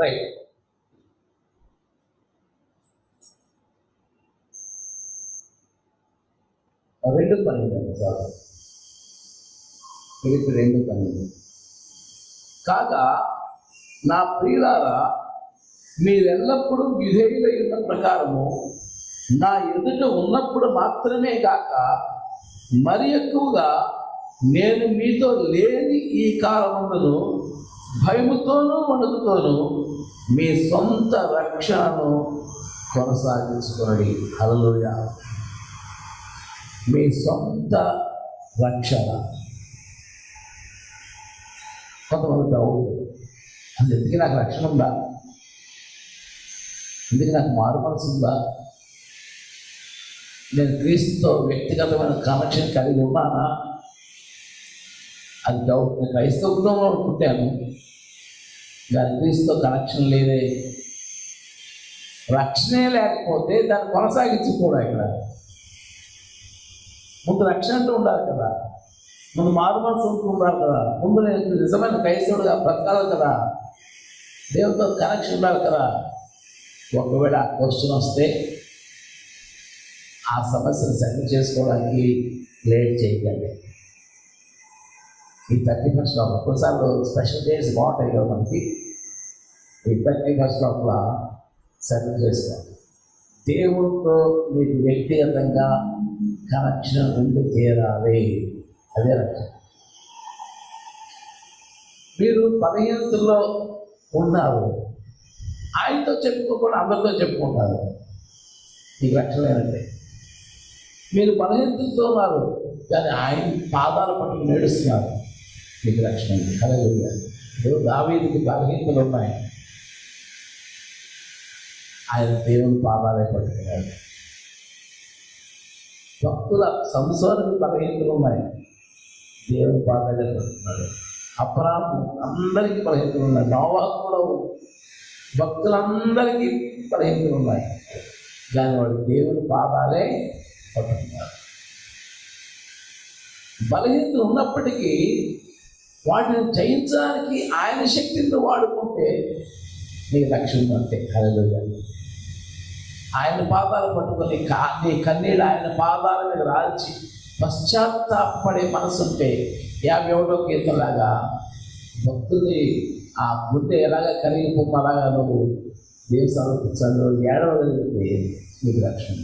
Right రెండు పన్నెండు sir Philippi రెండు పన్నెండు కాగా నా ప్రియులారా మీరెల్లప్పుడూ విధేయులై ఉన్న ప్రకారము నా ఎదుట ఉన్నప్పుడు మాత్రమే కాక మరి ఎక్కువగా నేను మీతో లేని ఈ కాలమందును భయముతోనూ వణుకుతోనూ మీ సొంత రక్షణను కొనసాగించుకోండి హల్లెలూయా మీ సొంత రక్షణ కొంతమంది డౌట్ అది ఎందుకు నాకు రక్షణ ఉందా ఎందుకు నాకు మారు మనసు ఉందా నేను క్రీస్తుతో వ్యక్తిగతమైన కనెక్షన్ కలిగి ఉన్నానా అది డౌట్ నేను క్రైస్తవ కుటుంబంలో పుట్టాను దాని క్రీస్తుతో కనెక్షన్ లేదే రక్షణే లేకపోతే దాన్ని కొనసాగించకూడదు ఇక్కడ ముందు రక్షణ అంటూ ఉండాలి కదా ముందు మారు మనసు ఉంటూ ఉండాలి కదా ముందు నేను నిజమైన క్రైస్తవుడుగా బ్రతకాలి కదా దేవునితో కనెక్షన్ ఉండాలి కదా ఒకవేళ ఆ క్వశ్చన్ వస్తే ఆ సమస్యను సెటిల్ చేసుకోవడానికి లేట్ చేయకండి ఈ థర్టీ ఫస్ట్ లోపల కొన్నిసార్లు స్పెషల్ డేస్ బాగుంటాయి కదా మనకి ఈ థర్టీ ఫస్ట్ లోపల సెటిల్ చేసుకోండి దేవుడితో మీకు వ్యక్తిగతంగా కనెక్షన్ ఉండి తీరాలి అదే రక్షణ మీరు పదహీనతల్లో ఉన్నారు ఆయనతో చెప్పుకోకుండా అందరితో చెప్పుకుంటారు మీకు రక్షణ లేనంటే మీరు బలహీనతలతో ఉన్నారు కానీ ఆయన పాదాల పట్టుకు నేడుస్తున్నారు మీకు రక్షణ ఉంది కలగలిగా ఇప్పుడు దావీదికి బలహీనతలు ఉన్నాయి ఆయన దేవుని పాదాలే పట్టుకున్నాడు భక్తుల సంసారానికి బలహీనతలు ఉన్నాయి దేవుని పాదాలే పట్టుకున్నాడు అపరాధం అందరికీ బలహీనతలు ఉన్నాయి నోవాకు కూడా భక్తులందరికీ బలహీనతలు ఉన్నాయి కానీ వాడు దేవుని పాదాలే పట్టుకున్నాడు బలహీనతలు ఉన్నప్పటికీ వాటిని జయించడానికి ఆయన శక్తిని వాడుకుంటే నీకు రక్షణ అంతే హల్లెలూయా ఆయన పాదాలు పట్టుకొని కా నీ కన్నీళ్ళు ఆయన పాదాల మీద రాల్చి పశ్చాత్తాపడే మనసు ఉంటే యాభై ఒకటో కీర్తనలాగా భక్తుని ఆ గుండె ఎలాగ కరిగిపోతుంది అలాగా నువ్వు దేవు సమర్పించాలో ఏడవగలిగితే నీకు రక్షణ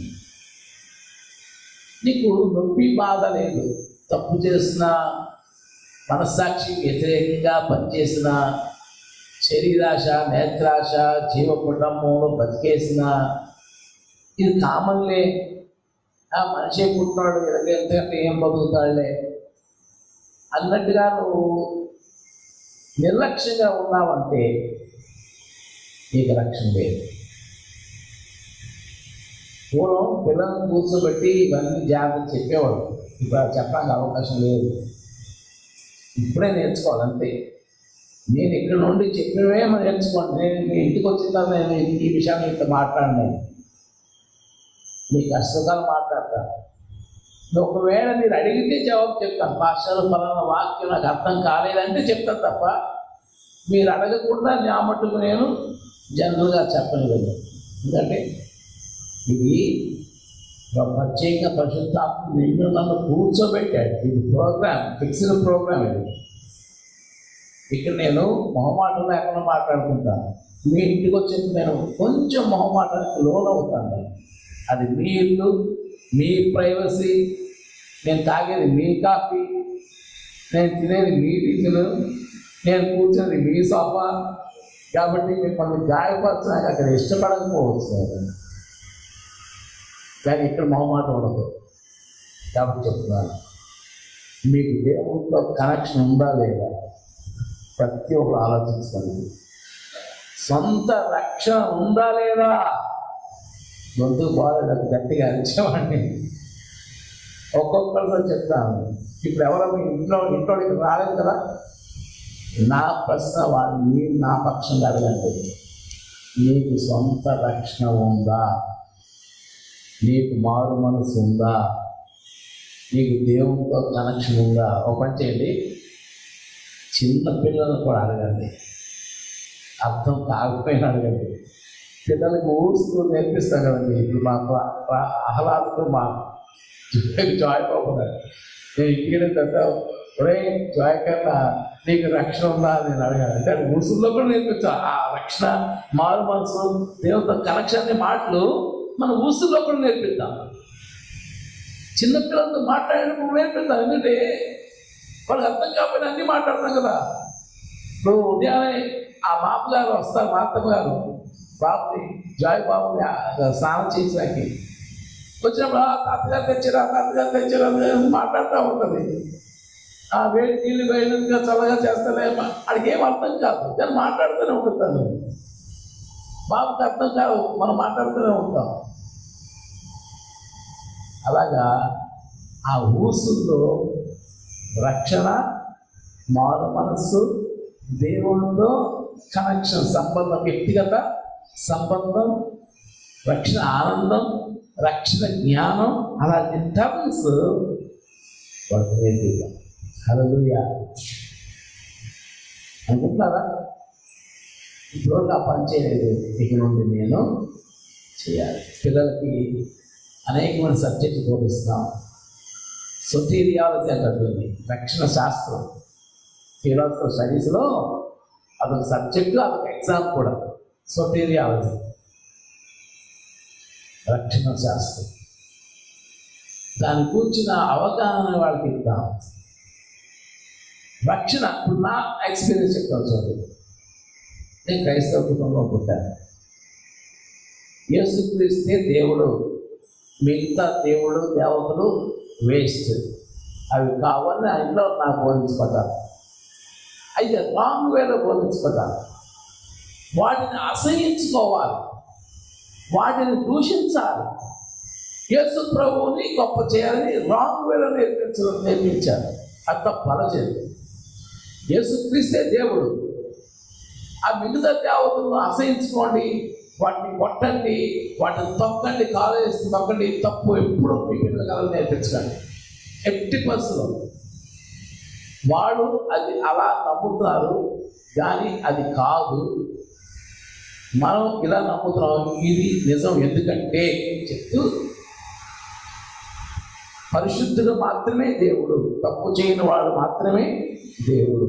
నీకు నొప్పి బాధ లేదు తప్పు చేసిన మనస్సాక్షి వ్యతిరేకంగా పనిచేసిన శరీరాశ నేత్రాశ జీవ కుటుంబంలో బతికేసిన ఇది కామన్లే ఆ మనిషి పుట్టినాడు ఎంతకంటే ఏం బతుకుతాడులే అన్నట్టుగా నువ్వు నిర్లక్ష్యంగా ఉన్నావంటే నీకు రక్షణ లేదు పూర్వం పిల్లల్ని కూర్చోబెట్టి ఇవన్నీ జాగ్రత్త చెప్పేవాడు ఇప్పుడు అది చెప్పడానికి అవకాశం లేదు ఇప్పుడే నేర్చుకోవాలి అంతే నేను ఇక్కడ నుండి చెప్పినవే మనం నేర్చుకోండి నేను మీ ఇంటికి వచ్చిన తర్వాత నేను ఈ- ఈ విషయాన్ని ఇంత మాట్లాడినాను మీ కష్టకాలు మాట్లాడతాను నువ్వు ఒకవేళ మీరు అడిగితే జవాబు చెప్తాను పాఠశాల ఫలానా వాక్యం నాకు అర్థం కాలేదంటే చెప్తాను తప్ప మీరు అడగకుండా నా మట్టుకు నేను జనరల్గా చెప్పలేదు ఎందుకంటే ఇది ఒక ప్రత్యేక పరిశుద్ధాత్మ నిన్ను నన్ను కూర్చోబెట్టాడు ఇది ప్రోగ్రామ్ ఫిక్స్డ్ ప్రోగ్రామ్ ఇది ఇక్కడ నేను మొహమాటం లేకుండా మాట్లాడుకుంటాను మీ ఇంటికి వచ్చి నేను కొంచెం మొహమాటానికి లోనవుతాను అది మీ ఇల్లు మీ ప్రైవసీ నేను తాగేది మీ కాఫీ నేను తినేది మీ టిఫిన్ నేను కూర్చునేది మీ సోఫా కాబట్టి మిమ్మల్ని గాయపరచడానికి అక్కడ ఇష్టపడకపోవచ్చు నేను. కానీ ఇక్కడ మొహమాట ఉండదు కాబట్టి చెప్తున్నాను మీకు దేవుడితో కనెక్షన్ ఉందా లేదా ప్రతి ఒక్కరు ఆలోచించండి సొంత రక్షణ ఉందా లేదా గొంతు బాగాలేదు గట్టిగా అరిచేవాడిని ఒక్కొక్కరితో చెప్తాను ఇప్పుడు ఎవరో మీ ఇంట్లో ఇంట్లోకి రాలేదు కదా నా ప్రశ్న వాళ్ళు మీరు నా పక్షంగా అడగండి నీకు సొంత రక్షణ ఉందా నీకు మారు మనసు ఉందా నీకు దేవునితో కనెక్షన్ ఉందా ఒక పని చేయండి చిన్న పిల్లలను కూడా అడగండి అర్థం కాకపోయినా అడగండి పిల్లలకి ఊరుస్తూ నేర్పిస్తాం కదండి ఇప్పుడు మా ప్ర- ప్ర- ఆహ్లాదకు మా జాయ్ పోతున్నాడు నేను ఇంటికి పెద్ద ఒరే జాయ్ కన్నా నీకు రక్షణ ఉందా అని నేను అడగాను అంటే అది ఊసుల్లో కూడా నేర్పించా ఆ రక్షణ మారు మనసు దేవుతో కనెక్షన్ అనే మాటలు మన ఊసుల్లో కూడా నేర్పిద్దాం చిన్నపిల్లలతో మాట్లాడేటప్పుడు నేర్పిద్దాం ఎందుకంటే వాళ్ళకి అర్థం కాకపోయినా అన్నీ మాట్లాడతాం కదా ఇప్పుడు ఉదయాన్నే ఆ బాబు గారు వస్తారు మా అత్తమ్మ గారు బాబుని జాయ్ బాబుని ఆ స్నానం చేసాకి వచ్చినప్పుడు "ఆ, తాతగారు తెచ్చారా తాతగారు తెచ్చారా అని మాట్లాడుతూ ఉంటుంది ఆ వేడి నీళ్ళు వేడిగా చల్లగా చేస్తానే అడిగి ఏం అర్థం కాదు కానీ మాట్లాడుతూనే ఉంటాను బాబుకి అర్థం కాదు మనం మాట్లాడుతూనే ఉంటాం అలాగా ఆ ఊసుల్లో రక్షణ మారు మనస్సు దేవుడితో కనెక్షన్ సంబంధం వ్యక్తిగత సంబంధం రక్షణ ఆనందం రక్షణ జ్ఞానం అలాంటి టర్మ్స్ వాళ్ళకి నేర్పిద్దాం హల్లెలూయా అనుకుంటున్నారా ఇప్పుడు ఆ పని చేయలేదు ఇక నుండి నేను చేయాలి పిల్లలకి అనేకమైన సబ్జెక్టు బోధిస్తాం సొటీరియాలజీ అంటారు దీన్ని రక్షణ శాస్త్రం థియలాజికల్ స్టడీస్లో అదొక సబ్జెక్టు అదొక ఎగ్జామ్ కూడా సొటీరియాలజీ రక్షణ శాస్త్రం దాని కూర్చిన అవగాహన వాళ్ళకి ఇద్దాం రక్షణ ఇప్పుడు నా ఎక్స్పీరియన్స్ చెప్తాను చూడండి నేను క్రైస్తవ కుటుంబంలో పుట్టాను యేసుక్రీస్తే దేవుడు మిగతా దేవుడు దేవతలు వేస్ట్ అవి కావాలని ఆయనలో నాకు బోధించబడ్డారు అయితే రాంగ్ వేలో బోధించబడ్డారు వాటిని అసహించుకోవాలి వాటిని దూషించాలి యేసు ప్రభువుని గొప్ప చేయాలని రాంగ్ వేలో నేర్పించడం నేర్పించారు అది తప్ప అలా చేయదు యేసుక్రీస్తే దేవుడు ఆ మిగతా దేవతలను అసహించుకోండి వాటిని కొట్టండి వాటిని తొక్కండి కాలేజ్ తొక్కండి తప్పు ఎప్పుడు మీ పిల్లలు నేర్పించకండి ఎట్టి పరిస్థితుల్లో వాడు అది అలా నమ్ముతున్నారు కానీ అది కాదు మనం ఇలా నమ్ముతున్నాం ఇది నిజం ఎందుకంటే చెప్తూ పరిశుద్ధుడు మాత్రమే దేవుడు తప్పు చేయని వాడు మాత్రమే దేవుడు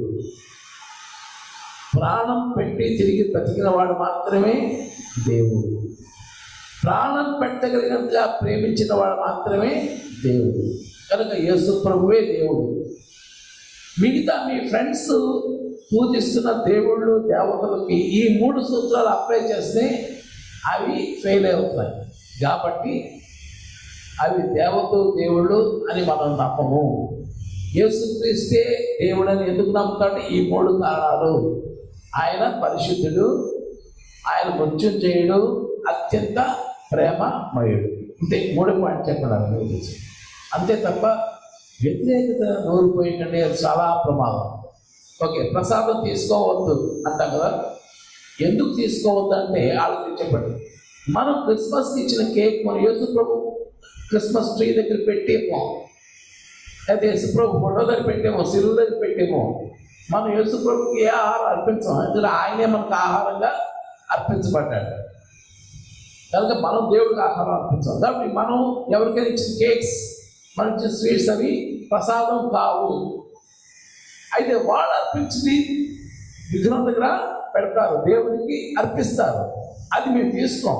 ప్రాణం పెట్టి తిరిగి బ్రతికిన వాడు మాత్రమే దేవుడు ప్రాణం పెట్టగలిగినంతగా ప్రేమించిన వాడు మాత్రమే దేవుడు కనుక యేసు ప్రభువే దేవుడు మిగతా మీ ఫ్రెండ్స్ పూజిస్తున్న దేవుళ్ళు దేవతలకి ఈ మూడు సూత్రాలు అప్లై చేస్తే అవి ఫెయిల్ అవుతాయి కాబట్టి అవి దేవతలు దేవుళ్ళు అని మనం నమ్మము యేసుక్రీస్తే దేవుడని ఎందుకు నమ్ముతాడు ఈ మూడు కారణాలు ఆయన పరిశుద్ధుడు ఆయన మృత్యుంజయుడు అత్యంత ప్రేమమయుడు అంతే మూడు పాయింట్ చెప్పడారు మీ గురించి అంతే తప్ప వ్యతిరేకత నూరిపోయిందంటే అది చాలా ప్రమాదం ఓకే ప్రసాదం తీసుకోవద్దు అంటాం కదా ఎందుకు తీసుకోవద్దు అంటే వాళ్ళకి చెప్పండి మనం క్రిస్మస్కి ఇచ్చిన కేక్ మన యేసు ప్రభు క్రిస్మస్ ట్రీ దగ్గర పెట్టేమో అయితే యేసుప్రభు ఫోటో దగ్గర పెట్టేమో సిలువు దగ్గర పెట్టేమో మనం యేసుప్రభుకి ఏ ఆహారం అర్పించాం ఎందుకంటే ఆయనే మనకు ఆహారంగా అర్పించబడ్డాడు కనుక మనం దేవుడికి ఆహారం అర్పించాం కాబట్టి మనం ఎవరికైనా ఇచ్చిన కేక్స్ మనం ఇచ్చిన స్వీట్స్ అవి ప్రసాదం కావు అయితే వాళ్ళు అర్పించింది విగ్రహం దగ్గర పెడతారు దేవుడికి అర్పిస్తారు అది మేము తీసుకోం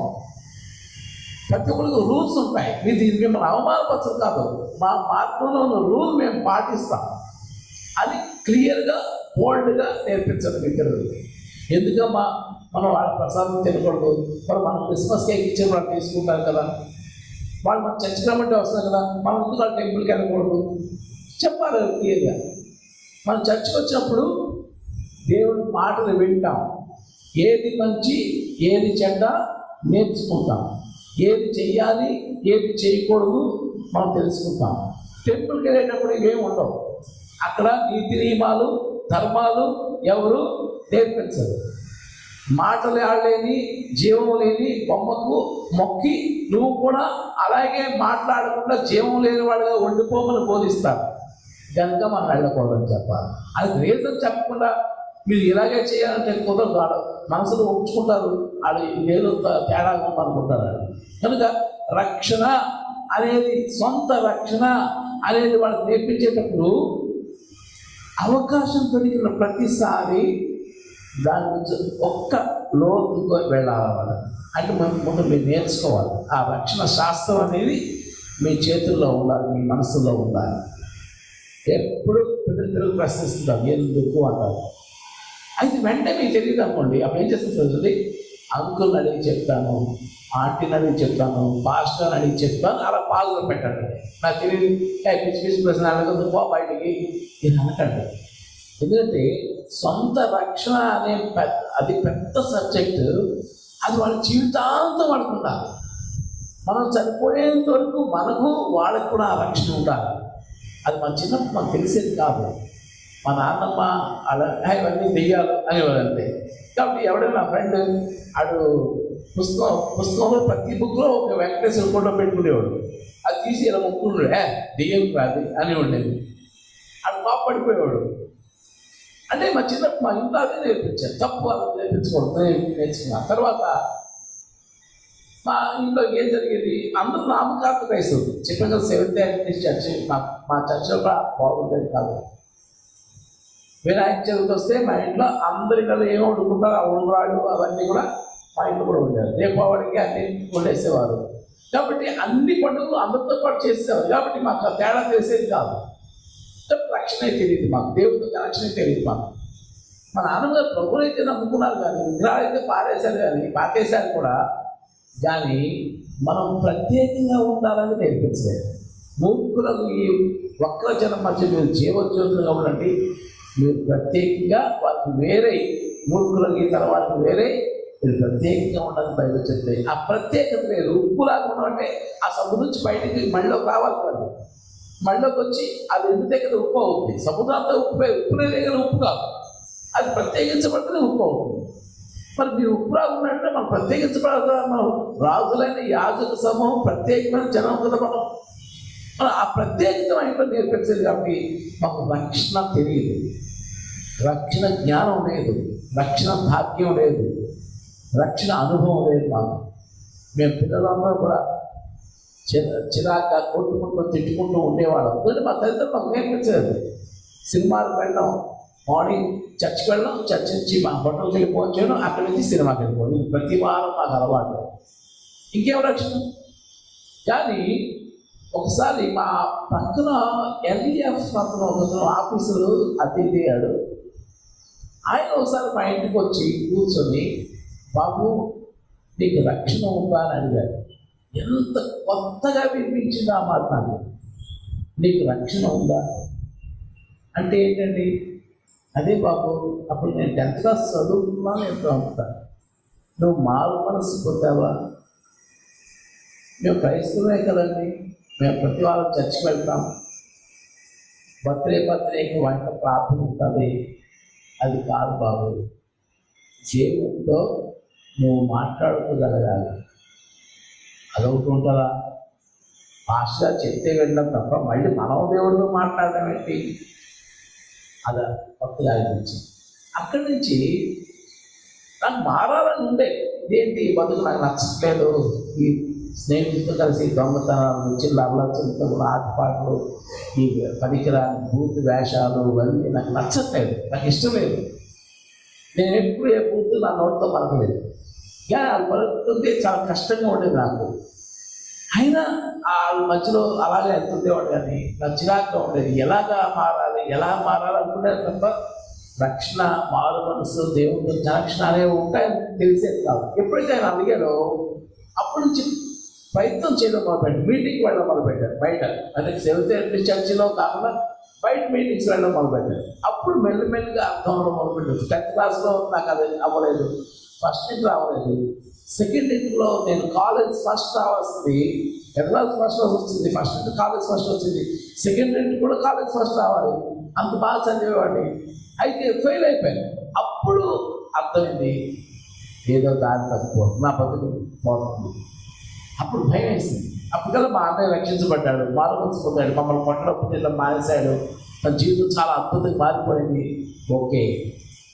ప్రతి ఒక్కరికి రూల్స్ ఉంటాయి మీరు దీన్ని మిమ్మల్ని అవమానపరచదు కాదు మా మార్గంలో ఉన్న రూల్ మేము పాటిస్తాం అది క్లియర్గా బోల్డ్గా నేర్పించండి మీ పిల్లలకి ఎందుకమ్మా మనం వాళ్ళ ప్రసాదం తినకూడదు మరి మనం క్రిస్మస్ కేక్ ఇచ్చిన వాళ్ళు తీసుకుంటారు కదా వాళ్ళు మన చర్చికి రమ్మంటే వస్తారు కదా మనం ఎందుకు వాళ్ళ టెంపుల్కి వెళ్ళకూడదు చెప్పాలి క్లియర్గా మనం చర్చికి వచ్చినప్పుడు దేవుడి మాటలు వింటాం ఏది మంచి ఏది చెడ్డ నేర్చుకుంటాం ఏది చెయ్యాలి ఏది చేయకూడదు మనం తెలుసుకుంటాం టెంపుల్కి వెళ్ళేటప్పుడు ఇవేం ఉండవు అక్కడ నీతి నియమాలు ధర్మాలు ఎవరు నేర్పించరు మాటలు ఆడలేని జీవం లేని బొమ్మకు మొక్కి నువ్వు కూడా అలాగే మాట్లాడకుండా జీవం లేని వాడుగా ఉండిపోమని బోధిస్తారు కనుక మనం వెళ్ళకూడదని చెప్పాలి అది రీజన్ చెప్పకుండా మీరు ఇలాగే చేయాలంటే కుదరదు వాడు మనసులో ఒప్పుకుంటారు వాళ్ళు ఏదో త- తేడాగా ఉందనుకుంటారు వాళ్ళు. కనుక రక్షణ అనేది సొంత రక్షణ అనేది వాళ్ళకి నేర్పించేటప్పుడు అవకాశం దొరికిన ప్రతిసారి దాని నుంచి ఒక్క లోతుకు వెళ్ళాలి వాళ్ళు అంటే మనం ముందు మీరు నేర్చుకోవాలి ఆ రక్షణ శాస్త్రం అనేది మీ చేతుల్లో ఉండాలి మీ మనసులో ఉండాలి ఎప్పుడు పిల్లలు ప్రశ్నిస్తుంటారు ఎందుకు అంటారు అయితే వెంటనే మీకు తెలియదు అనుకోండి అప్పుడు ఏం చేస్తుంది చూడండి అంకుల్ని అడిగి చెప్తాను ఆంటీని అడిగి చెప్తాను పాస్టర్ని అడిగి చెప్తాను అలా పాజులో పెట్టండి నాకు తెలియదు ఏ పిచ్చి పిచ్చి ప్రశ్న అడగదు పో బయటికి ఇది అనకండి ఎందుకంటే సొంత రక్షణ అనే పెద్ద అది పెద్ద సబ్జెక్టు అది వాళ్ళ జీవితాంతం వాళ్ళకు ఉండాలి మనం చనిపోయేంత వరకు మనకు వాళ్ళకు కూడా ఆ రక్షణ ఉండాలి అది మన చిన్నప్పుడు మనకు తెలిసేది కాదు మా నాన్నమ్మ అలా "హే, ఇవన్నీ దెయ్యాలు అనేవారు అంతే కాబట్టి ఎవడైనా నా ఫ్రెండ్ ఆడు పుస్తకం పుస్తకంలో ప్రతి బుక్లో ఒక వెంకటేశ్వర ఫోటో పెట్టుకునేవాడు అది తీసి ఇలా ముక్కున్నాడు ఏ దెయ్యం కాదు అని ఉండేది అది కోపడిపోయేవాడు అంటే మా చిన్నప్పుడు మా ఇంట్లో అదే నేర్పించారు తప్పు అలా నేర్పించకూడదు నేను నేర్చుకున్నాను తర్వాత మా ఇంట్లో ఏం జరిగేది అందరూ నామకార్థ క్రైస్తవులు చెప్పాను కదా సెవెంత్ అడ్వెంటిస్ట్ చర్చ్ మా మా చర్చలో కూడా బాగుండేది కాదు వినాయక చవితి వస్తే మా ఇంట్లో అందరి కదా ఏమో వండుకుంటారు ఆ ఉండ్రాళ్ళు అవన్నీ కూడా మా ఇంట్లో కూడా ఉండేది దీపావళికి అన్ని వండేసేవారు కాబట్టి అన్ని పండుగలు అందరితో పాటు చేసేవారు కాబట్టి మాకు ఆ తేడా తెలిసేది కాదు కాబట్టి రక్షణే తెలియదు మాకు దేవుడితో రక్షణే తెలియదు మాకు మా నాన్నగారు ప్రభువులు అయితే నమ్ముకున్నారు కానీ విగ్రహాలు అయితే పారేశారు కానీ పాతేశారు కూడా కానీ మనం ప్రత్యేకంగా ఉండాలని నేర్పించలేదు మూర్ఖులకు ఈ వక్రజనం మధ్య మీరు జీవజ్యోతులుగా ఉండండి మీరు ప్రత్యేకంగా వారికి వేరే మూర్ఖులకి ఇతర వారికి వేరే మీరు ప్రత్యేకంగా ఉండాలని బయట చెప్తే ఆ ప్రత్యేకత లేదు ఉప్పులాగా ఉండమంటే ఆ సముద్రం నుంచి బయటికి మళ్ళీలోకి రావాలి కాదు మళ్ళీలోకి వచ్చి అది ఎందుకు దగ్గర ఉప్పు అవుతుంది సముద్రంతో ఉప్పు ఉప్పునే దగ్గర ఉప్పు కాదు అది ప్రత్యేకించబడితేనే ఉప్పు అవుతుంది మరి మీరు ఉప్పురా ఉన్నట్టే మనం ప్రత్యేకించబడతా మనం రాజులైన యాజక సమూహం ప్రత్యేకమైన జనం కదా మనం మనం ఆ ప్రత్యేకమైన నేర్పించేది కాబట్టి మాకు రక్షణ తెలియదు రక్షణ జ్ఞానం లేదు రక్షణ భాగ్యం లేదు రక్షణ అనుభవం లేదు మాకు మేము పిల్లలందరూ కూడా చిర చిరాక కొట్టుకుంటూ తిట్టుకుంటూ ఉండేవాళ్ళం ఎందుకంటే మా తల్లిదండ్రులు మాకు నేర్పించలేదు సినిమాలకు వెళ్ళడం మార్నింగ్ చర్చ్కి వెళ్ళడం చర్చ్ నుంచి మా హోటల్కి వెళ్ళిపోవచ్చాను అక్కడి నుంచి సినిమాకి వెళ్ళిపోవడం ఇది ప్రతి వారం మాకు అలవాటు ఇంకేం రక్షణ కానీ ఒకసారి మా పక్కన ఎల్ఈఎఫ్ అతను ఒకతను ఆఫీసులు అతిథి అయ్యాడు ఆయన ఒకసారి మా ఇంటికి వచ్చి కూర్చొని బాబు నీకు రక్షణ ఉందా అని అడిగాడు ఎంత కొత్తగా వినిపించింది ఆ మాట నాకు నీకు రక్షణ ఉందా అంటే ఏంటండి అదే బాబు అప్పుడు నేను టెన్త్ క్లాస్ చదువుకున్నాను ఎంతో అంటాను నువ్వు మారు మనసు పొందావా మేము క్రైస్తవే కదండి మేము ప్రతి వారం చర్చికి వెళ్తాం బర్త్డే బర్త్డేకి వంట ప్రార్థన ఉంటుంది అది కాదు బాబు దేవుడితో నువ్వు మాట్లాడుకోగలగాలి అదొకటి ఉంటుందా పాస్టర్ చెప్తే వెళ్ళడం తప్ప మళ్ళీ మనం దేవుడితో మాట్లాడడం ఏంటి అది కొత్తగా అనిపించింది అక్కడి నుంచి నాకు మారాలని ఉండే ఇదేంటి ఈ బతుకు నాకు నచ్చట్లేదు ఈ స్నేహితులతో కలిసి దొంగతనాలు చిల్లర్ల చిల్లలు ఆటపాటలు ఈ పనికిరాని బూత్ వేషాలు ఇవన్నీ నాకు నచ్చట్లేదు నాకు ఇష్టం లేదు నేను ఎప్పుడు ఏ బూత్ నా నోటితో పలకలేదు కానీ అది పలుకుతుంటే చాలా కష్టంగా ఉండేది నాకు అయినా ఆ మధ్యలో అలాగే వెళ్తుండేవాడు కానీ నాకు చిరాకుగా ఉండేది ఎలాగా మారాలి ఎలా మారాలి అనుకునేది తప్ప రక్షణ మారు మనసు దేవుడు రక్షణ అనేవి ఉంటాయని తెలిసేది కాదు ఎప్పుడైతే ఆయన అడిగాడో అప్పటి నుంచి ప్రయత్నం చేయడం మొదలుపెట్టాడు మీటింగ్కి వెళ్ళడం మొదలుపెట్టాడు బయట అంటే సెవెంత్ చర్చిలో కాకుండా బయట మీటింగ్స్ వెళ్ళడం మొదలుపెట్టాడు అప్పుడు మెల్లిమెల్లిగా అర్థం అవ్వడం మొదలుపెట్టాడు టెన్త్ క్లాస్లో నాకు అది అవ్వలేదు ఫస్ట్ ఇంటర్ అవ్వలేదు సెకండ్ ఇంటర్లో నేను కాలేజ్ ఫస్ట్ రావాల్సింది టెన్త్ క్లాస్ ఫస్ట్ వచ్చింది ఫస్ట్ ఇంటర్ కాలేజ్ ఫస్ట్ వచ్చింది సెకండ్ ఇంటర్ కూడా కాలేజ్ ఫస్ట్ రావాలి అంత బాగా చదివేవాడిని అయితే ఫెయిల్ అయిపోయాను అప్పుడు అర్థమైంది ఏదో దారి తక్కువ నా బతుకు పోతుంది అప్పుడు భయం వేసింది అప్పటికల్లా మా అన్నయ్య రక్షించబడ్డాడు మారుమర్చిపోతాడు మమ్మల్ని కొట్టడం పుట్టిన మానేశాడు తన జీవితం చాలా అద్భుతంగా మారిపోయింది ఓకే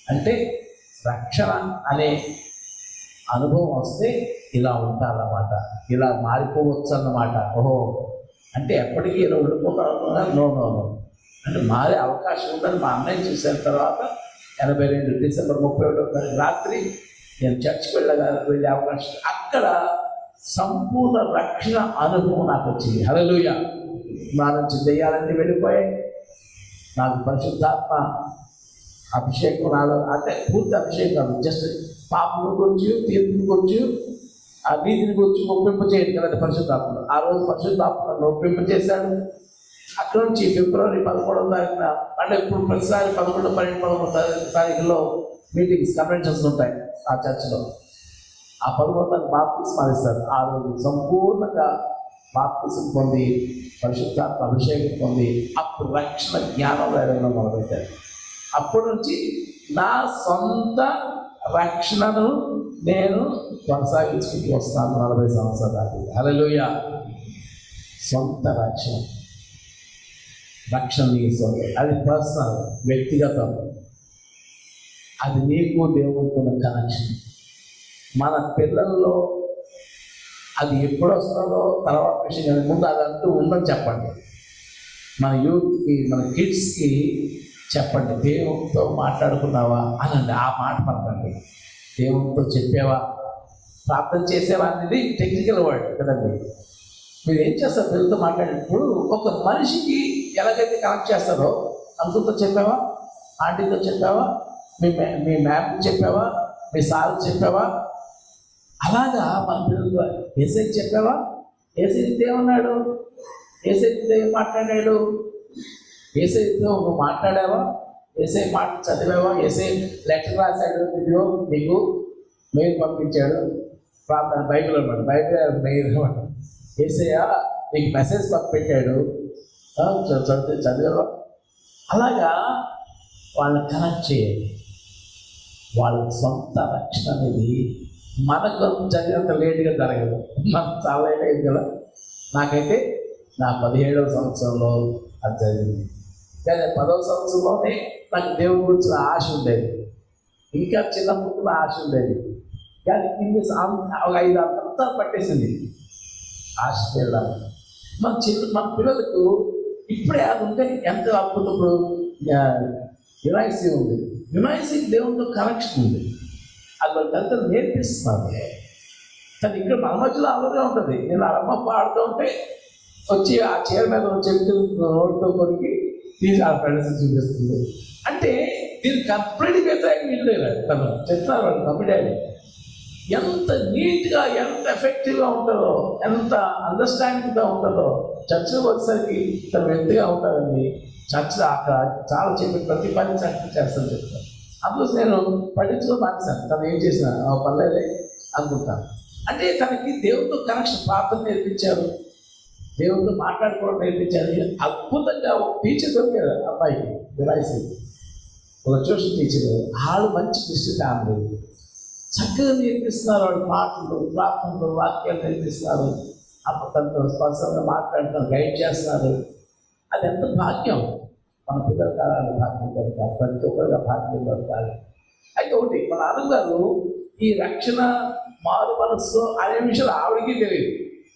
అంటే రక్షణ అనే అనుభవం వస్తే ఇలా ఉంటారన్నమాట ఇలా మారిపోవచ్చు అన్నమాట ఓహో అంటే ఎప్పటికీ ఇలా ఉండిపోతారనుకున్నా నో నో నో అంటే మారే అవకాశం ఉందని మా అన్నయ్య చూసిన తర్వాత ఎనభై రెండు డిసెంబర్ ముప్పై ఒకటో తారీఖు రాత్రి నేను చర్చికి వెళ్ళగా వెళ్ళే అవకాశం అక్కడ సంపూర్ణ రక్షణ అనుభవం నాకు వచ్చింది హలలుయ నా నుంచి దెయ్యాలన్నీ వెళ్ళిపోయాయి నాకు పరిశుద్ధాత్మ అభిషేకం నాలో అంటే పూర్తి అభిషేకం కాదు జస్ట్ పాపను గురించి తీర్పుని గురించి ఆ వీధిని గురించి ఒప్పింప చేయడు కదండి పరిశుద్ధాత్మను ఆ రోజు పరిశుద్ధాత్మను ఒప్పింప చేశాడు అక్కడ నుంచి ఫిబ్రవరి పదకొండవ తారీఖున అంటే ఇప్పుడు ప్రతిసారి పదకొండు పన్నెండు పదకొండు తారీ- తారీఖులో మీటింగ్స్ కన్వెన్షన్స్ ఉంటాయి ఆ చర్చిలో ఆ పదకొండు తారీఖు బాప్తిస్ మారిస్తారు ఆ రోజు సంపూర్ణంగా బాప్తిసం పొంది పరిశుద్ధాత్మ అభిషేకం పొంది అప్పుడు రక్షణ జ్ఞానం వేయడం మొదలుపెట్టారు అప్పటి నుంచి నా సొంత రక్షణను నేను కొనసాగించుకుంటూ వస్తాను నలభై సంవత్సరాల దాటి హల్లెలూయా సొంత రక్షణ రక్షణ నీ సొంత అది పర్సనల్ వ్యక్తిగతం అది నీకు దేవుడికున్న కనెక్షన్ మన పిల్లల్లో అది ఎప్పుడు వస్తుందో తర్వాత విషయం కానీ ముందు అదంటూ ఉందని చెప్పండి మన యూత్కి మన కిడ్స్కి చెప్పండి దేవుడితో మాట్లాడుకున్నావా అనండి ఆ మాట పలకండి దేవుడితో చెప్పావా ప్రార్థన చేసేవా అనేది టెక్నికల్ వర్డ్ కదండి మీరు ఏం చేస్తారు పిల్లలతో మాట్లాడేటప్పుడు ఒక మనిషికి ఎలాగైతే కనెక్ట్ చేస్తారో అంకుల్తో చెప్పావా ఆంటీతో చెప్పావా మీ మ్యా- మీ మ్యామ్ చెప్పావా మీ సార్ చెప్పావా అలాగా మన పిల్లలు ఏసై చెప్పావా ఏసైతే ఏమన్నాడు ఏసైతే ఏం మాట్లాడాడు ఏసైతో నువ్వు మాట్లాడావా ఏసై మాట చదివావా ఏసై లెటర్ రాశాడు వీడియో నీకు మెయిల్ పంపించాడు ప్రార్థన బైబిల్ అనమాట బైబిల్ మెయిల్ అనమాట ఏసయ్య నీకు మెసేజ్ పంపించాడు ఆ, చ- చదివి చదివావా అలాగా వాళ్ళని కనెక్ట్ చేయాలి వాళ్ళ సొంత రక్షణ అనేది మనకు జరిగినంత లేట్గా జరగదు మనకు చాలా లేట్ అయింది కదా నాకైతే నా పదిహేడవ సంవత్సరంలో అది జరిగింది కానీ పదవ సంవత్సరంలోనే నాకు దేవుడి గురించిన ఆశ ఉండేది ఇంకా చిన్నప్పుడు కూడా ఆశ ఉండేది కానీ ఇన్ని సం- ఒక ఐదు ఆరు సంవత్సరాలు పట్టేసింది ఆశ తీరడానికి మన చిన్న మన పిల్లలకు ఇప్పుడే అది ఉంటే ఎంత అద్భుతం ఇప్పుడు యునైసీ ఉంది యునైసీకి దేవునితో కనెక్షన్ ఉంది అది వాళ్ళకి అంతా నేర్పిస్తున్నారు కానీ ఇక్కడ మన మధ్యలో అలాగే ఉంటుంది నేను అమ్మ పాడుతూ ఉంటే వచ్చి ఆ చీర మీద చెప్తూ నోటితో కొరికి తీసి ఆ ఫ్రెండ్స్ చూపిస్తుంది అంటే దీన్ని కంప్లీట్ వ్యతిరేకం వీళ్ళు తను చెప్తున్నారు వాళ్ళు కంప్లీట్ ఎంత నీట్గా ఎంత ఎఫెక్టివ్గా ఉంటుందో ఎంత అండర్స్టాండింగ్గా ఉంటుందో చర్చకు వచ్చేసరికి తను వ్యక్తిగా ఉంటారని చర్చ అక్కడ చాలా చెప్పి ప్రతి పని చర్చ చేస్తాను చెప్తాను అందులో నేను పట్టించుకో మానేశాను తను ఏం చేసిన పర్లేదే అనుకుంటాను అంటే తనకి దేవుడితో కనెక్షన్ ప్రార్థన నేర్పించారు దేవుడితో మాట్లాడుకోవడం నేర్పించారు అద్భుతంగా ఒక టీచర్ దొరికారు అబ్బాయికి విలాసి ఒక ట్యూషన్ టీచర్ వాళ్ళు మంచి క్రిస్టి ఫ్యామిలీ చక్కగా నేర్పిస్తున్నారు వాళ్ళు పాటలు ప్రార్థనలు వాక్యాలు నేర్పిస్తున్నారు అప్పుడు తనతో స్పష్టంగా మాట్లాడుతున్నారు గైడ్ చేస్తున్నారు అది ఎంత భాగ్యం మన పిల్లలు కావాలి భాగ్యం దొరకాలి ప్రతి ఒక్కరిగా భాగ్యం దొరకాలి అయితే ఒకటి మన నాన్నగారు ఈ రక్షణ మారు మనస్సు అనే విషయాలు ఆవిడకి తెలియదు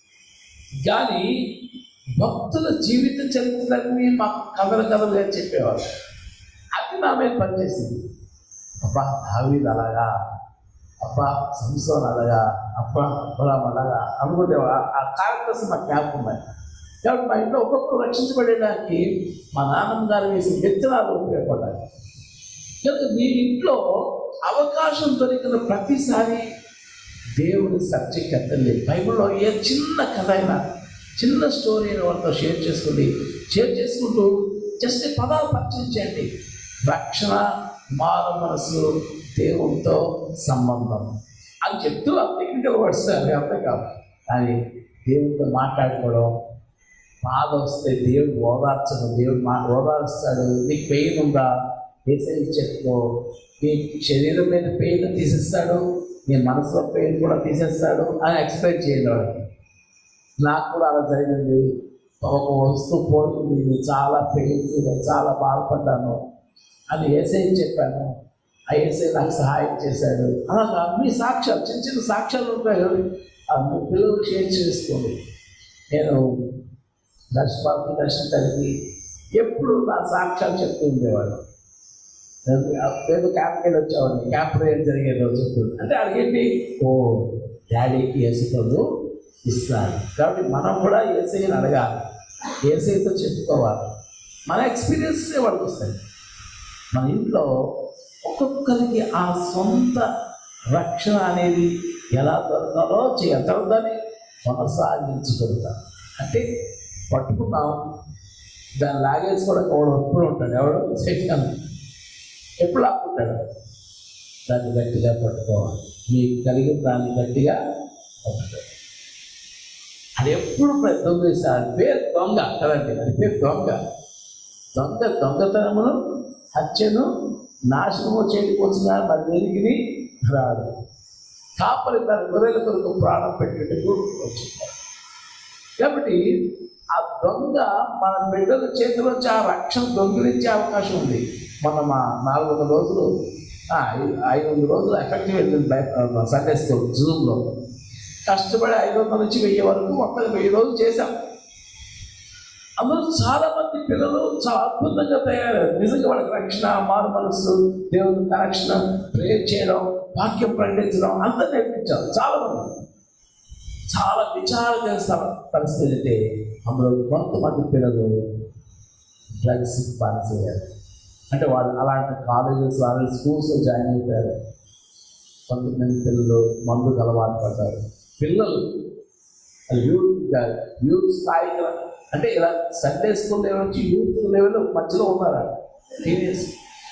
కానీ భక్తుల జీవిత చరిత్రలన్నీ మాకు కథలు కథలు అని చెప్పేవారు అది నా మీద పనిచేసింది అబ్బా దావీద్ అలాగా అబ్బా సంసోన్ అలాగా అబ్బా అబ్రామ్ అలాగా అనుకునేవా ఆ క్యారెక్టర్స్ మాకు జ్ఞాపకం ఉన్నాయి కాబట్టి మా ఇంట్లో ఒక్కొక్కరు రక్షించబడేదానికి మా నాన్నమ్మ గారు వేసిన విత్తనాలు ఉపయోగపడ్డాయి కనుక మీ ఇంట్లో అవకాశం దొరికిన ప్రతిసారి దేవుని సబ్జెక్ట్ ఎత్తలేదు బైబిల్లో ఏ చిన్న కథ అయినా చిన్న స్టోరీ అయినా వాళ్ళతో షేర్ చేసుకోండి షేర్ చేసుకుంటూ జస్ట్ పదాలు పరిచయం చేయండి రక్షణ మాన మనసు దేవునితో సంబంధం అని చెప్తూ ఆ టెక్నికల్ వర్డ్స్ అవి అర్థం కాదు కానీ దేవునితో మాట్లాడుకోవడం బాధ వస్తే దేవుడు ఓదార్చడం దేవుడు మా ఓదారుస్తాడు నీకు పెయిన్ ఉందా ఏసై చెప్పుకో నీ శరీరం మీద పెయిన్ తీసేస్తాడు నీ మనసులో పెయిన్ కూడా తీసేస్తాడు అని ఎక్స్ప్లెయిన్ చేయండి వాళ్ళకి నాకు కూడా అలా జరిగింది ఒక వస్తువు పోయింది నేను చాలా పెయిన్ ఫీల్ అయ్యి చాలా బాధపడ్డాను అని ఏసై చెప్పాను ఐఎస్ఐ నాకు సహాయం చేశాడు అలాగా మీ సాక్ష్యాలు చిన్న చిన్న సాక్ష్యాలు ఉంటాయి కదా ఆ మీ పిల్లలకు షేర్ చేసుకోండి నేను దర్శపాలకి దర్శనం తల్లికి ఎప్పుడు నా సాక్ష్యాలు చెప్తూ ఉండేవాడు నేను క్యాంప్కి వెళ్ళి వచ్చేవాడిని క్యాంప్లో ఏం జరిగేదో చెప్తుంది అంటే అడిగేంటి ఓ డాడీకి ఏసుకొని ఇస్తారు కాబట్టి మనం కూడా ఏసైని అడగాలి ఏసైతో చెప్పుకోవాలి మన ఎక్స్పీరియన్స్ వాళ్ళకి వస్తాయి మన ఇంట్లో ఒక్కొక్కరికి ఆ సొంత రక్షణ అనేది ఎలా దొరకాలో చేయాలి దాన్ని కొనసాగించుకుంటాం అంటే పట్టుకున్నాం దాన్ని లాగేసుకోవడానికి ఎవడు ఎప్పుడు ఉంటాడు ఎవడు చెప్తాను ఎప్పుడు లాక్కుంటాడు దాన్ని గట్టిగా పట్టుకోవాలి మీకు కలిగిన దాన్ని గట్టిగా పట్టుకోవాలి అది ఎప్పుడు దొంగ వేస్తారు పేరు దొంగ కదండి అది పేరు దొంగ దొంగ దొంగతనమును హత్యను నాశనము చేయకపోతున్నా మరి వెలిగిని రాడు కాపరి తన గొర్రెల కొరకు ప్రాణం పెట్టేటకు వచ్చింది కాబట్టి ఆ దొంగ మన బిడ్డల చేతిలోంచి ఆ రక్షణ దొంగిలించే అవకాశం ఉంది మన మా నాలుగు వందల రోజులు ఆ, ఐ- ఐదు వందల రోజులు ఎఫెక్టివ్ వెళ్ళింది బయ- సండే స్కూల్ జూమ్లో కష్టపడి ఐదు వందల నుంచి వెయ్యి వరకు మొత్తం వెయ్యి రోజులు చేశాం అందులో చాలా మంది పిల్లలు చాలా అద్భుతంగా తయారయ్యారు నిజంగా వాళ్ళకి రక్షణ మారు మనస్సు దేవుని కనెక్షన్ ప్రేర్ చేయడం వాక్యం ప్రకటించడం అంతా నేర్పించారు చాలా మంది చాలా విచారం చేస్తారు పరిస్థితి అయితే అందులో కొంతమంది పిల్లలు డ్రగ్స్ పాల్చేయారు అంటే వాళ్ళు అలాంటి కాలేజెస్ అలాంటి స్కూల్స్లో జాయిన్ అయిపోయారు కొంతమంది పిల్లలు మందుకు అలవాటు పడ్డారు పిల్లలు యూత్ యూత్ స్థాయిలో అంటే ఇలా సండే స్కూల్ లెవెల్ నుంచి యూత్ లెవెల్ మధ్యలో ఉన్నారా టీనేజ్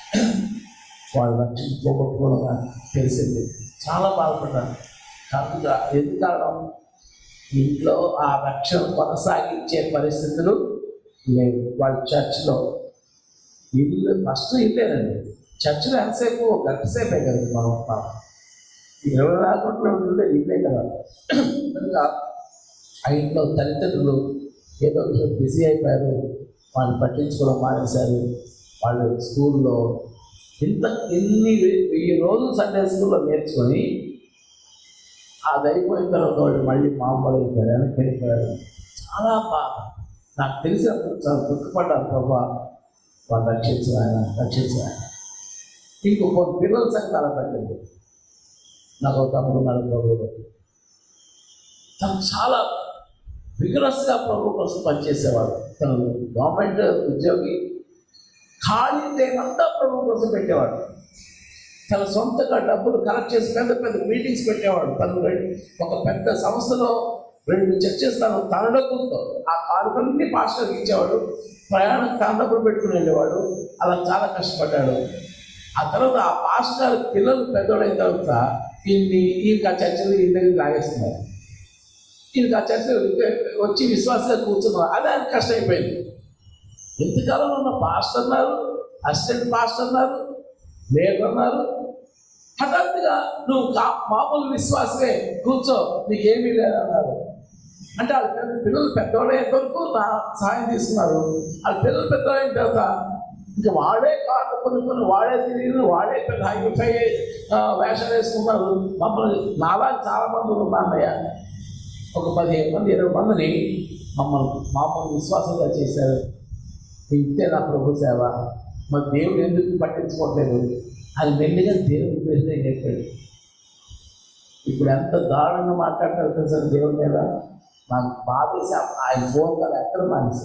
వాళ్ళు రక్షణ పోగొట్టుకోవడం తెలిసింది చాలా బాధపడ్డారు కారణంగా ఎందుకు కారణం ఇంట్లో ఆ రక్షణ కొనసాగించే పరిస్థితులు లేవు వాళ్ళ చర్చ్లో ఇల్లు ఫస్ట్ ఇల్లేనండి చర్చిలో ఎంతసేపు ఒక గంట సేపే కదా మనం ఉంటాం ఇరవై నాలుగు గంటలు ఉంటుందే ఇల్లే కదా ఇంకా ఆ ఇంట్లో తల్లిదండ్రులు ఏదో విషయం బిజీ అయిపోయారు వాళ్ళు పట్టించుకోవడం మానేశారు వాళ్ళు స్కూల్లో ఇంత ఎన్ని వె- వెయ్యి రోజులు సండే స్కూల్లో నేర్చుకొని అది అయిపోయిన తర్వాత వాళ్ళు మళ్ళీ మామూలు అయిపోయారు వెనక్కి వెళ్ళిపోయారు చాలా బాధ నాకు తెలిసినప్పుడు చాలా దుఃఖపడ్డాను ప్రభా వాళ్ళు రక్షించు ఆయన రక్షించు ఆయన ఇంకో కొన్ని పిల్లల సంగతి అలా పెట్టండి నాకు ఒక తమ్ముడు ఉన్నాడు ప్రభువులో తను చాలా విగ్రస్గా ప్రభు కోసం పనిచేసేవాడు తను గవర్నమెంట్ ఉద్యోగి ఖాళీ లేనంతా ప్రభు కోసం పెట్టేవాడు తన సొంతగా డబ్బులు కలెక్ట్ చేసి పెద్ద పెద్ద మీటింగ్స్ పెట్టేవాడు తను రెండు ఒక పెద్ద సంస్థలో రెండు చర్చెస్ తను తన డబ్బులతో ఆ కానుకలన్నీ పాస్టర్కి ఇచ్చేవాడు ప్రయాణం తన డబ్బులు పెట్టుకుని వెళ్ళేవాడు అలా చాలా కష్టపడ్డాడు ఆ తర్వాత ఆ పాస్టర్ పిల్లలు పెద్దోడైన తర్వాత ఇన్ని ఈయనకి ఆ చర్చలు ఈ దగ్గర లాగేస్తున్నారు ఈయనకి ఆ చర్చ వచ్చి విశ్వాసంగా కూర్చున్నారు అదే ఆయన కష్టం అయిపోయింది ఎంతకాలం ఉన్న పాస్టర్ అన్నారు అసిస్టెంట్ పాస్టర్ అన్నారు లేబర్ అన్నారు హఠాత్తుగా నువ్వు కా- మామూలు విశ్వాసమే కూర్చో నీకేమీ లేదన్నారు అంటే వాళ్ళ పిల్లలు పిల్లలు పెద్దవాళ్ళయ్యేంత వరకు నా సహాయం తీసుకున్నారు వాళ్ళ పిల్లలు పెద్దవాళ్ళైన తర్వాత ఇంకా వాడే కార్డు కొనుక్కొని వాడే తిరిగి వాడే పెద్ద హైఫై వేషాలు వేసుకున్నారు మమ్మల్ని నాలా చాలా మంది ఉన్నారయ్య ఒక పదిహేను మంది ఇరవై మందిని మమ్మల్ని మామూలు విశ్వాసంగా చేశారు ఇంతే నా ప్రభు సేవ మరి దేవుడు ఎందుకు పట్టించుకోవట్లేదు అది మెల్లిగా దేవుడి పేరుతో చెప్పాడు ఇప్పుడు ఎంత దారుణంగా మాట్లాడతారు తెలుసా దేవుడి మీద నాకు బాధేసి ఆ- ఆయన ఫోన్ కాదు ఎక్కడ మానేసి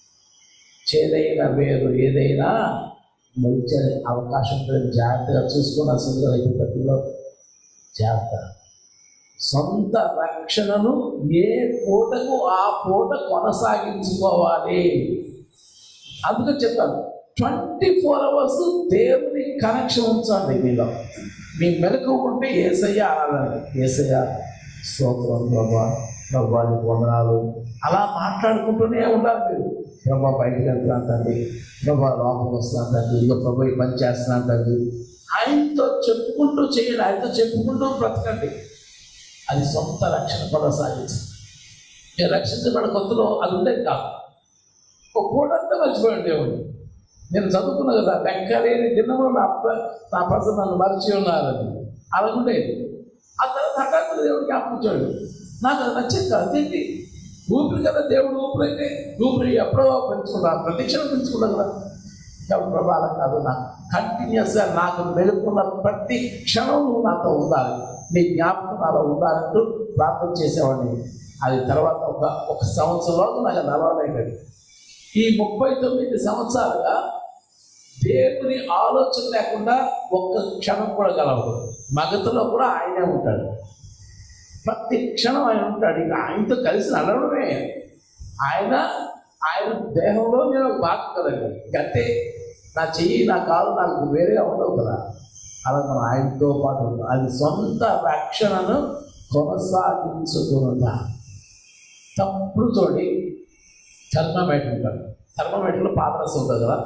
చేదైన వేరు ఏదైనా మొలిచే అవకాశం ఉంటుంది జాగ్రత్తగా చూసుకున్న సుందర ప్రతిలో జాగ్రత్త సొంత రక్షణను ఏ పూటకు ఆ పూట కొనసాగించుకోవాలి అందుకని చెప్తాను ట్వంటీ ఫోర్ అవర్స్ దేవుని కనెక్షన్ ఉంచండి మీలో మీ మెలకు ఉంటే ఏసయ్య ఆరాధన ఏసయ్య స్తోత్రం ప్రభా ప్రభా నీకు వందనాలు అలా మాట్లాడుకుంటూనే ఉండాలి మీరు ప్రభా బయటకు వెళ్తున్నాను తండ్రి ప్రభా లోపలికి వస్తున్నాను తండ్రి ఇక ప్రభా ఈ పని చేస్తున్నాను తండ్రి ఆయనతో చెప్పుకుంటూ చేయండి ఆయనతో చెప్పుకుంటూ బ్రతకండి అది సొంత రక్షణ కొనసాగించండి మీరు రక్షించబడిన కొత్తలో అది ఉండేది కాదు ఒక పూట అంతా మర్చిపోయాడు దేవుడు నేను చదువుకున్నా కదా లెక్కలేని దినములు నా ప్ర- నా ప్రజలు నన్ను మరిచి ఉన్నారని అలాగుండేది ఆ తర్వాత హఠాత్తుగా దేవుడు జ్ఞాపించాడు నాకు అది నచ్చింది కాదు అదేంటి ఊపిరి కదా దేవుడు ఊపిరి అయితే ఊపిరి ఎప్పుడో పెంచుకుంటా ప్రతిక్షణ పెంచుకుంటా కదా ఎవరు ప్రభావం కాదు నాకు కంటిన్యూస్గా నాకు మెలుకున్న ప్రతి క్షణం నువ్వు నాతో ఉండాలి నీ జ్ఞాపకం నాలో ఉండాలంటూ ప్రార్థన చేసేవాడిని అది తర్వాత ఒక ఒక సంవత్సరంలో నాకు అది అలవాటైపోయింది ఈ ముప్పై తొమ్మిది సంవత్సరాలుగా దేవుని ఆలోచన లేకుండా ఒక్క క్షణం కూడా గలవదు మగతలో కూడా ఆయనే ఉంటాడు ప్రతి క్షణం ఆయన ఉంటాడు ఇక ఆయనతో కలిసి నడవడమే ఆయన ఆయన దేహంలో నేను ఒక భాగం కదండి గతే నా చెయ్యి నా కాలు నాకు వేరేగా ఉండవు కదా అలా మనం ఆయనతో పాటు ఉన్నాం. అది సొంత రక్షణను కొనసాగించుకున్నదా తప్పుడు తోడి థర్మామీటర్ ఉంటాడు థర్మామీటర్లో పాదరసం ఉంటుంది కదా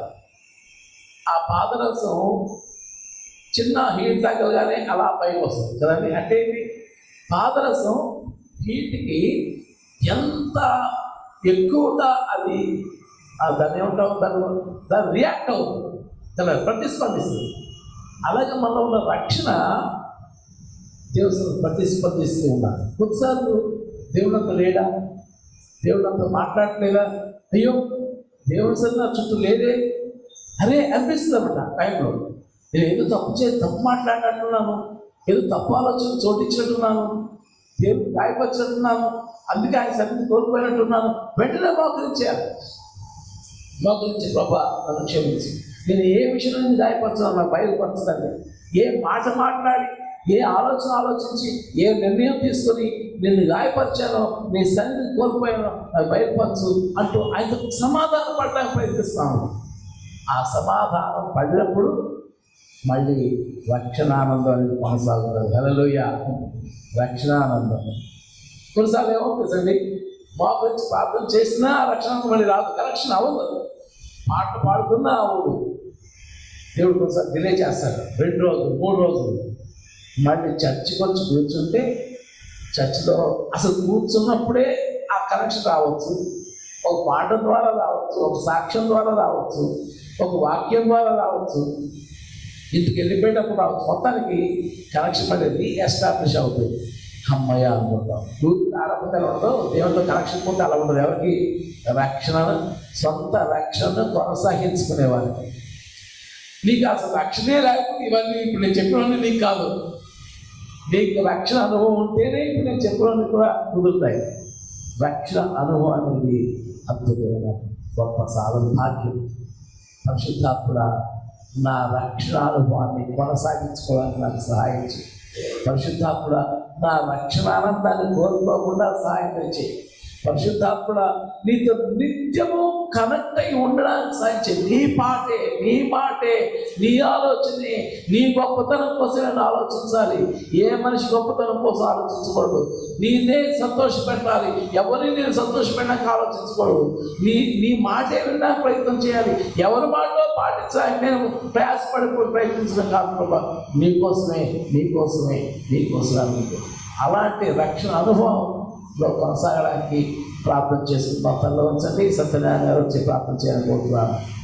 ఆ పాదరసం చిన్న హీట్ తగ్గగానే అలా పైకి వస్తుంది కదండి అంటే ఏంటి పాదరసం హీట్కి ఎంత ఎక్కువగా అది ఆ దాన్ని ఏమంటాం దాని దాన్ని రియాక్ట్ అవుతుంది కదా ప్రతిస్పందిస్తుంది అలాగే మనలో ఉన్న రక్షణ దేవుడు ప్రతిస్పందిస్తూ ఉన్నారు కొన్నిసార్లు దేవుడంతా లేడా దేవుడంతా మాట్లాడలేదా అయ్యో దేవుడు సరే నా చుట్టూ లేదే అరే అనిపిస్తుంది అన్నమాట టైంలో నేను ఏదో తప్పు చేసి తప్పు మాట్లాడినట్టున్నాను ఏదో తప్పు ఆలోచన చోటించినట్టున్నాను దేవుడు గాయపరిచినట్టున్నాను అందుకే ఆయన సన్నిధి కోల్పోయినట్టున్నాను వెంటనే మోకరించాను మోకరించి ప్రభా నన్ను క్షమించి నేను ఏ విషయంలో నేను గాయపరచాలో నాకు బయలుపరచదండి ఏ మాట మాట్లాడి ఏ ఆలోచన ఆలోచించి ఏ నిర్ణయం తీసుకొని నిన్ను గాయపరిచానో నీ సన్నిధిని కోల్పోయానో నాకు బయలుపరచు అంటూ ఆయనతో సమాధానం పడడానికి ప్రయత్నిస్తాను ఆ సమాధానం పడినప్పుడు మళ్ళీ రక్షణానందం అనేది కొనసాగుతుంది హలోయ రక్షణానందం కొన్నిసార్లు ఏమవుతుందండి మా గురించి ప్రార్థన చేసినా ఆ రక్షణ మళ్ళీ రాదు కరెక్షన్ అవ్వదు పాట పాడుతున్నా అవ్వదు దేవుడు కొన్నిసారి డిలే చేస్తాడు రెండు రోజులు మూడు రోజులు మళ్ళీ చర్చికి వచ్చి కూర్చుంటే చర్చిలో అసలు కూర్చున్నప్పుడే ఆ కనెక్షన్ రావచ్చు ఒక పాట ద్వారా రావచ్చు ఒక సాక్ష్యం ద్వారా రావచ్చు ఒక వాక్యం ద్వారా రావచ్చు ఇంటికి వెళ్ళిపోయేటప్పుడు రావచ్చు మొత్తానికి కనెక్షన్ మళ్ళీ రీఎస్టాబ్లిష్ అవుతుంది అమ్మయ్య అనుకుంటాం కూతురు ఆడపిల్ల ఎలా ఉండదు దేవుడితో కనెక్షన్ పోతే అలా ఉండదు ఎవరికి రక్షణ సొంత రక్షణను కొనసాగించుకునేవారికి నీకు అసలు రక్షణే లేకపోతే ఇవన్నీ ఇప్పుడు నేను చెప్పినవన్నీ నీకు కాదు నీకు రక్షణ అనుభవం ఉంటేనే ఇప్పుడు నేను చెప్పినవన్నీ కూడా కుదురుతాయి రక్షణ అనుభవం అనేది అద్భుతమైన గొప్ప సాధన భాగ్యం పరిశుద్ధాత్ముడ నా రక్షణ అనుభవాన్ని కొనసాగించుకోవడానికి నాకు సహాయం చేయి పరిశుద్ధాత్ముడ నా రక్షణ ఆనందాన్ని కోల్పోకుండా సహాయం చేయి పరిశుద్ధాత్ముడ నీతో నిత్యము కనెక్ట్ అయి ఉండడానికి సహాయం చేయి నీ పాటే నీ మాటే నీ ఆలోచనే నీ గొప్పతనం కోసం నేను ఆలోచించాలి ఏ మనిషి గొప్పతనం కోసం ఆలోచించకూడదు నీదే సంతోషపెట్టాలి ఎవరిని నేను సంతోషపెట్టడానికి ఆలోచించకూడదు నీ నీ మాటే వినడానికి ప్రయత్నం చేయాలి ఎవరి మాటలో పాటించాలని నేను ప్రయాసపడి ప్రయత్నించడం కాదు ప్రభా నీకోసమే నీకోసమే నీకోసమే అనుకుంటూ అలాంటి రక్షణ అనుభవంలో కొనసాగడానికి ప్రార్థన చేసుకుని మా తల్లి వచ్చండి సత్యనారాయణ గారు వచ్చి ప్రార్థన చేయాలని కోరుతున్నాను